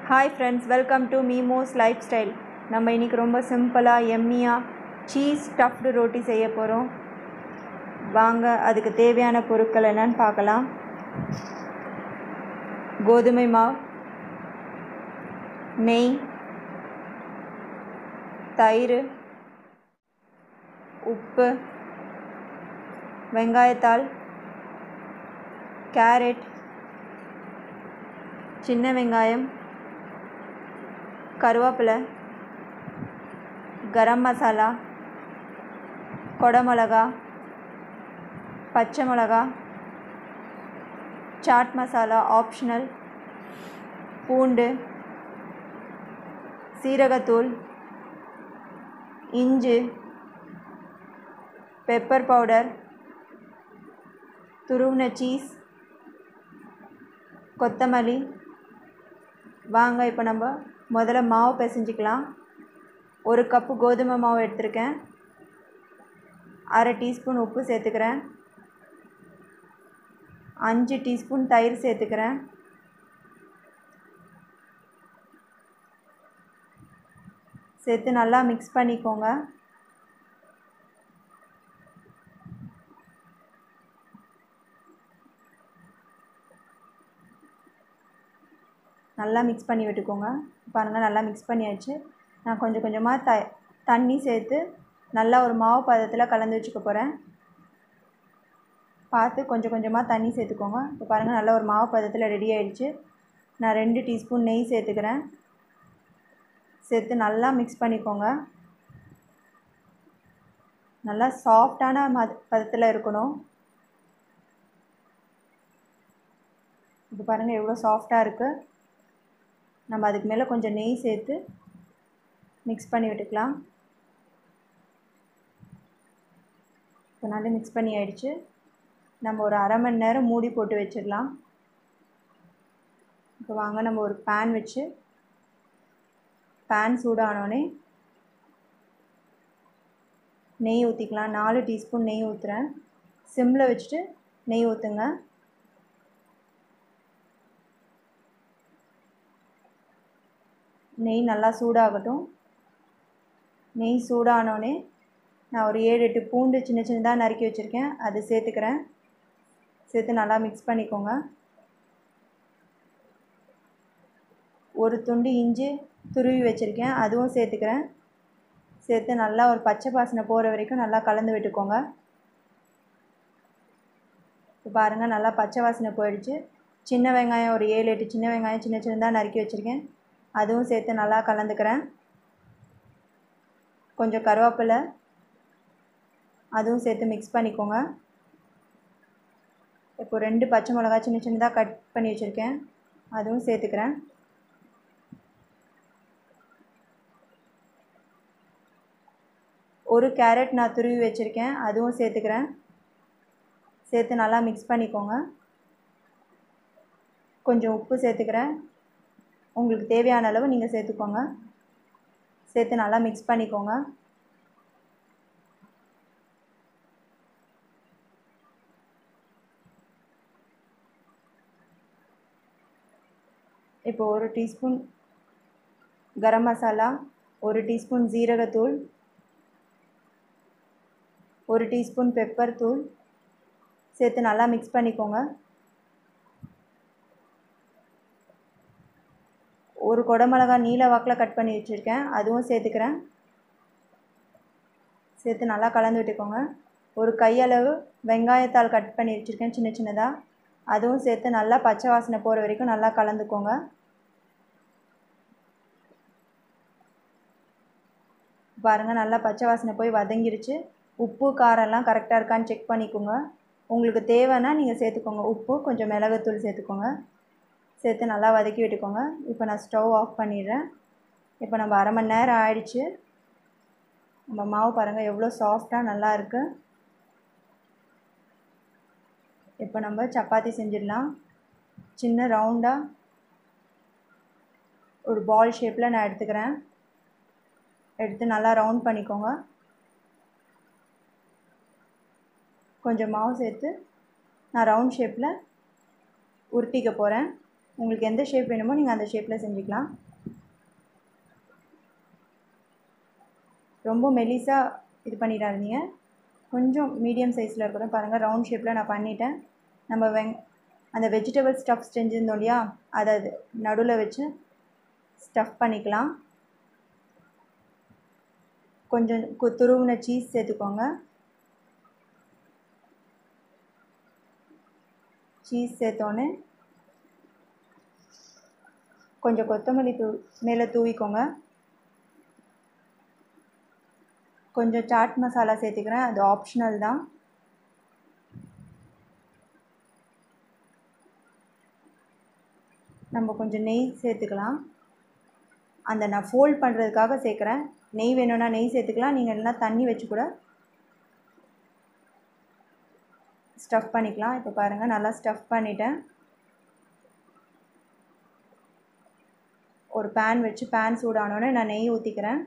hi friends welcome to Meemo's life style நம்ம இன்றைக்கி ரொம்ப சிம்பிளாக எம்மியாக சீஸ் ஸ்டஃப்டு ரொட்டி செய்ய போகிறோம் வாங்க அதுக்கு தேவையான பொருட்கள் என்னன்னு பார்க்கலாம் கோதுமை மாவு நெய் தயிர் உப்பு வெங்காயத்தாள் கேரட் சின்ன வெங்காயம் கருவேப்பிலை கரம் மசாலா கொடமிளகா பச்சை மிளகா சாட் மசாலா ஆப்ஷனல் பூண்டு சீரகத்தூள் இஞ்சி பெப்பர் பவுடர் துருவின சீஸ் கொத்தமல்லி வாங்க இப்போ நம்ம முதல்ல மாவு பிசைஞ்சிக்கலாம் ஒரு கப்பு கோதுமை மாவு எடுத்திருக்கேன் அரை டீஸ்பூன் உப்பு சேர்த்துக்கிறேன் அஞ்சு டீஸ்பூன் தயிர் சேர்த்துக்கிறேன் சேர்த்து நல்லா மிக்ஸ் பண்ணிக்கோங்க நல்லா மிக்ஸ் பண்ணி விட்டுக்கோங்க பாருங்கள் நல்லா மிக்ஸ் பண்ணியாச்சு நான் கொஞ்சம் கொஞ்சமாக த தண்ணி சேர்த்து நல்லா ஒரு மாவு பதத்தில் கலந்து வச்சுக்க போகிறேன் பார்த்து கொஞ்சம் கொஞ்சமாக தண்ணி சேர்த்துக்கோங்க இப்போ பாருங்கள் நல்லா ஒரு மாவு பதத்தில் ரெடி ஆயிடுச்சு நான் ரெண்டு டீஸ்பூன் நெய் சேர்த்துக்கிறேன் சேர்த்து நல்லா மிக்ஸ் பண்ணிக்கோங்க நல்லா சாஃப்டான ம பதத்தில் இருக்கணும் இப்போ பாருங்கள் எவ்வளோ சாஃப்டாக இருக்குது நம்ம அதுக்கு மேலே கொஞ்சம் நெய் சேர்த்து மிக்ஸ் பண்ணி விட்டுக்கலாம் இப்போ நல்லா மிக்ஸ் பண்ணி ஆயிடுச்சு நம்ம ஒரு அரை மணி நேரம் மூடி போட்டு வச்சிடலாம் இப்போ வாங்க நம்ம ஒரு பேன் வச்சு பேன் சூடானோடனே நெய் ஊற்றிக்கலாம் நாலு டீஸ்பூன் நெய் ஊற்றுறேன் சிம்மில் வச்சுட்டு நெய் ஊற்றுங்க நெய் நல்லா சூடாகட்டும் நெய் சூடானோடனே நான் ஒரு ஏழு எட்டு பூண்டு சின்ன சின்னதாக நறுக்கி வச்சுருக்கேன் அது சேர்த்துக்கிறேன் சேர்த்து நல்லா மிக்ஸ் பண்ணிக்கோங்க ஒரு துண்டு இஞ்சி துருவி வச்சுருக்கேன் அதுவும் சேர்த்துக்கிறேன் சேர்த்து நல்லா ஒரு பச்சை பாசனை போகிற வரைக்கும் நல்லா கலந்து விட்டுக்கோங்க இப்போ பாருங்கள் நல்லா பச்சை வாசனை போயிடுச்சு சின்ன வெங்காயம் ஒரு ஏழு எட்டு சின்ன வெங்காயம் சின்ன சின்னதாக நறுக்கி வச்சுருக்கேன் அதுவும் சேர்த்து நல்லா கலந்துக்கிறேன் கொஞ்சம் கருவேப்பிலை அதுவும் சேர்த்து மிக்ஸ் பண்ணிக்கோங்க இப்போ ரெண்டு பச்சை மிளகா சின்ன சின்னதாக கட் பண்ணி வச்சுருக்கேன் அதுவும் சேர்த்துக்கிறேன் ஒரு கேரட் நான் துருவி வச்சுருக்கேன் அதுவும் சேர்த்துக்கிறேன் சேர்த்து நல்லா மிக்ஸ் பண்ணிக்கோங்க கொஞ்சம் உப்பு சேர்த்துக்கிறேன் உங்களுக்கு தேவையான அளவு நீங்கள் சேர்த்துக்கோங்க சேர்த்து நல்லா மிக்ஸ் பண்ணிக்கோங்க இப்போ ஒரு டீஸ்பூன் கரம் மசாலா ஒரு டீஸ்பூன் ஜீரகத்தூள் ஒரு டீஸ்பூன் பெப்பர் தூள் சேர்த்து நல்லா மிக்ஸ் பண்ணிக்கோங்க ஒரு குடமிளகா நீல வாக்கில் கட் பண்ணி வச்சுருக்கேன் அதுவும் சேர்த்துக்கிறேன் சேர்த்து நல்லா கலந்து விட்டுக்கோங்க ஒரு கையளவு வெங்காயத்தாள் கட் பண்ணி வச்சுருக்கேன் சின்ன சின்னதாக அதுவும் சேர்த்து நல்லா பச்சை வாசனை போகிற வரைக்கும் நல்லா கலந்துக்கோங்க பாருங்கள் நல்லா பச்சை வாசனை போய் வதங்கிருச்சு உப்பு காரம்லாம் கரெக்டாக இருக்கான்னு செக் பண்ணிக்கோங்க உங்களுக்கு தேவைன்னா நீங்கள் சேர்த்துக்கோங்க உப்பு கொஞ்சம் மிளகுத்தூள் சேர்த்துக்கோங்க சேர்த்து நல்லா வதக்கி விட்டுக்கோங்க இப்போ நான் ஸ்டவ் ஆஃப் பண்ணிடுறேன் இப்போ நம்ம அரை மணி நேரம் ஆயிடுச்சு நம்ம மாவு பாருங்கள் எவ்வளோ சாஃப்டாக நல்லா இருக்குது இப்போ நம்ம சப்பாத்தி செஞ்சிடலாம் சின்ன ரவுண்டாக ஒரு பால் ஷேப்பில் நான் எடுத்துக்கிறேன் எடுத்து நல்லா ரவுண்ட் பண்ணிக்கோங்க கொஞ்சம் மாவு சேர்த்து நான் ரவுண்ட் ஷேப்பில் உருட்டிக்க போகிறேன் உங்களுக்கு எந்த ஷேப் வேணுமோ நீங்கள் அந்த ஷேப்பில் செஞ்சுக்கலாம் ரொம்ப மெலிசாக இது பண்ணிடாதீங்க கொஞ்சம் மீடியம் சைஸில் இருக்கட்டும் பாருங்கள் ரவுண்ட் ஷேப்பில் நான் பண்ணிட்டேன் நம்ம வெங் அந்த வெஜிடபிள் ஸ்டஃப் செஞ்சுருந்தோம் இல்லையா அதை அது நடுவில் வச்சு ஸ்டஃப் பண்ணிக்கலாம் கொஞ்சம் கு- துருவின சீஸ் சேர்த்துக்கோங்க சீஸ் சேர்த்தோன்னே கொஞ்சம் கொத்தமல்லி தூ மேலே தூவிக்கோங்க கொஞ்சம் சாட் மசாலா சேர்த்துக்கிறேன் அது ஆப்ஷனல் தான் நம்ம கொஞ்சம் நெய் சேர்த்துக்கலாம் அந்த நான் ஃபோல்ட் பண்ணுறதுக்காக சேர்க்குறேன் நெய் வேணும்னா நெய் சேர்த்துக்கலாம் நீங்கள் இல்லைனா தண்ணி வச்சு கூட ஸ்டஃப் பண்ணிக்கலாம் இப்போ பாருங்கள் நல்லா ஸ்டஃப் பண்ணிட்டேன் ஒரு பேன் வச்சு பேன் சூடானோடனே நான் நெய் ஊற்றிக்கிறேன்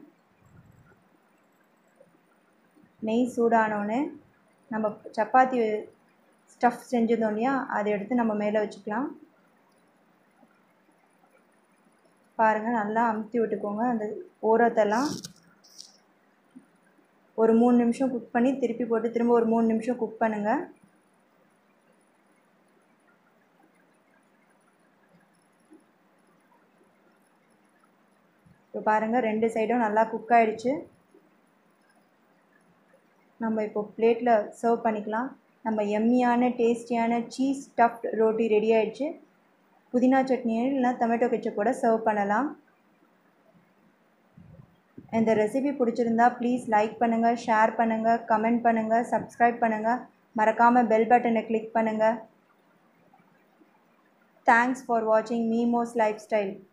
நெய் சூடானோடனே நம்ம சப்பாத்தி ஸ்டஃப் செஞ்சிருந்தோம் இல்லையா அதை எடுத்து நம்ம மேலே வச்சுக்கலாம் பாருங்கள் நல்லா அமுத்தி விட்டுக்கோங்க அந்த ஓரத்தெல்லாம் ஒரு மூணு நிமிஷம் குக் பண்ணி திருப்பி போட்டு திரும்ப ஒரு மூணு நிமிஷம் குக் பண்ணுங்கள் இப்போ பாருங்கள் ரெண்டு சைடும் நல்லா குக் ஆயிடுச்சு நம்ம இப்போ பிளேட்டில் சர்வ் பண்ணிக்கலாம் நம்ம எம்மியான டேஸ்டியான சீஸ் ஸ்டஃப்ட் ரோட்டி ரெடி ஆயிடுச்சு புதினா சட்னி இல்லைனா டொமேட்டோ கெச்சப் கூட சர்வ் பண்ணலாம் இந்த ரெசிபி பிடிச்சிருந்தா ப்ளீஸ் லைக் பண்ணுங்கள் ஷேர் பண்ணுங்கள் கமெண்ட் பண்ணுங்கள் சப்ஸ்கிரைப் பண்ணுங்கள் மறக்காமல் பெல் பட்டனை கிளிக் பண்ணுங்கள் தேங்க்ஸ் ஃபார் வாட்சிங் மீமோஸ் லைஃப் ஸ்டைல்